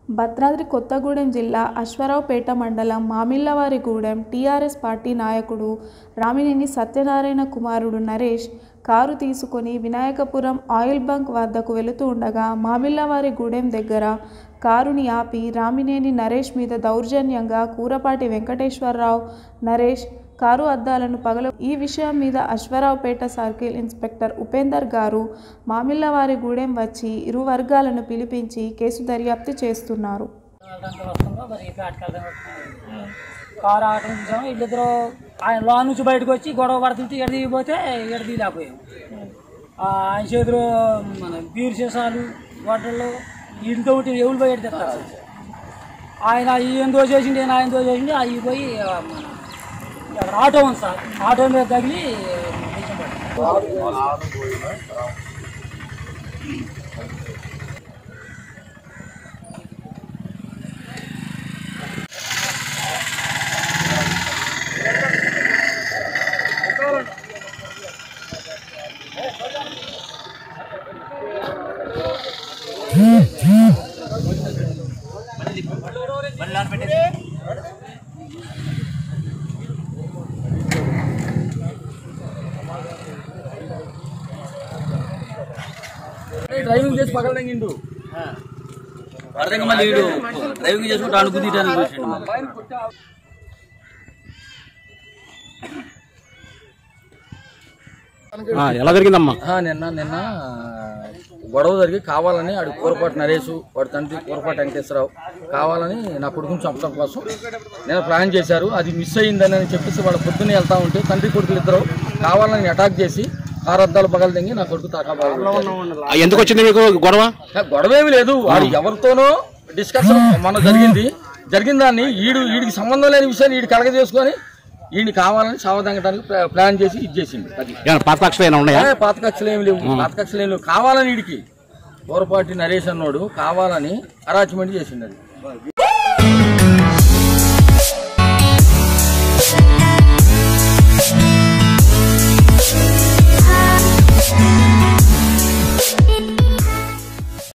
భద్రాద్రి కొత్తగూడెం జిల్లా అశ్వారావుపేట మండలం మామిళ్ళవారిగూడెం TRS party నాయకుడు రామినేని సత్యనారాయణ కుమారుడు నరేష్ కారు తీసుకొని వినాయకపురం ఆయిల్ బంక్ వద్దకు వెళుతూ ఉండగా మామిళ్ళవారిగూడెం దగ్గర కారుని ఆపి రామినేని నరేష్ మీద దౌర్జన్యంగా కూరపాటి వెంకటేశ్వరరావు నరేష్ కారు అద్దాలను పగల ఈ విషయం మీద అశ్వారావుపేట సర్కిల్ ఇన్స్పెక్టర్ ఉపేందర్ గారు మామిళ్ళవారిగూడెం వచ్చి ఇరు వర్గాలను పిలిపించి కేసు దర్యాప్తు చేస్తున్నారు వెళ్ళడానికి వస్తుందో మరి పేటకెళ్ళడం కారు ఆటం చూసాము వీళ్ళిద్దరు ఆయన లోన నుంచి బయటకు వచ్చి గొడవ పడుతుంటే ఇక్కడ దిగిపోతే ఇక్కడ దిగలేకపోయాం ఆ, ఆయన చేతులు మన బీర్ సీసాలు గొడ్డలు వీటితో ఒకటి ఎవరు పోయి తెస్తారు ఆయన ఈయన దోచేసిండి ఈయన ఆయన దోచేసిండి అవి పోయి ఆ, మన ఇక్కడ ఆటో ఉంది సార్ ఆటో మీద తగిలి నిజం పడింది. డ్రైవింగ్ చేసి పగలదంగిండు అర్థం మళ్ళీ వీడు డ్రైవింగ్ చేసుకుంటూ అడుగు తీయడానికి చూసిండు మళ్ళీ. ఆ, ఎలా జరిగిందమ్మా ఆ, నిన్న నిన్న గొడవ జరిగి కావాలని ఆడు కూరపాటి నరేష్ వాడి తండ్రి కూరపాటి వెంకటేశ్వరరావు కావాలని నా కొడుకుని చంపడం కోసం నేను ప్లాన్ చేశారు అది మిస్ అయ్యిందని అని చెప్పేసి వాళ్ళ పొద్దున్నే వెళ్తా ఉంటే తండ్రి కొడుకులు ఇద్దరు కావాలని అటాక్ చేసి కారు అద్దాలు పగల దింగి నా కొడుకు తాకా ఆ, ఎందుకు వచ్చింది మీకు గొడవ గొడవ ఏమి లేదు వాడు ఎవరితోనో డిస్కషన్ మన జరిగింది జరిగిన దాన్ని ఈడు వీడికి సంబంధం లేని విషయాన్ని వీడి కలగ చేసుకొని వీడిని కావాలని సావదంగడానికి ప్లా- ప్లాన్ చేసి ఇది చేసింది అది ఏమైనా పాత కక్షలు ఏమైనా ఉన్నాయా ఏ, పాత కక్షలు ఏమి లేవు పాత కక్షలు ఏమి లేవు కావాలని వీడికి దూరపాటి నరేష్ అన్నోడు కావాలని అరాచ్మెంట్ చేసింది అది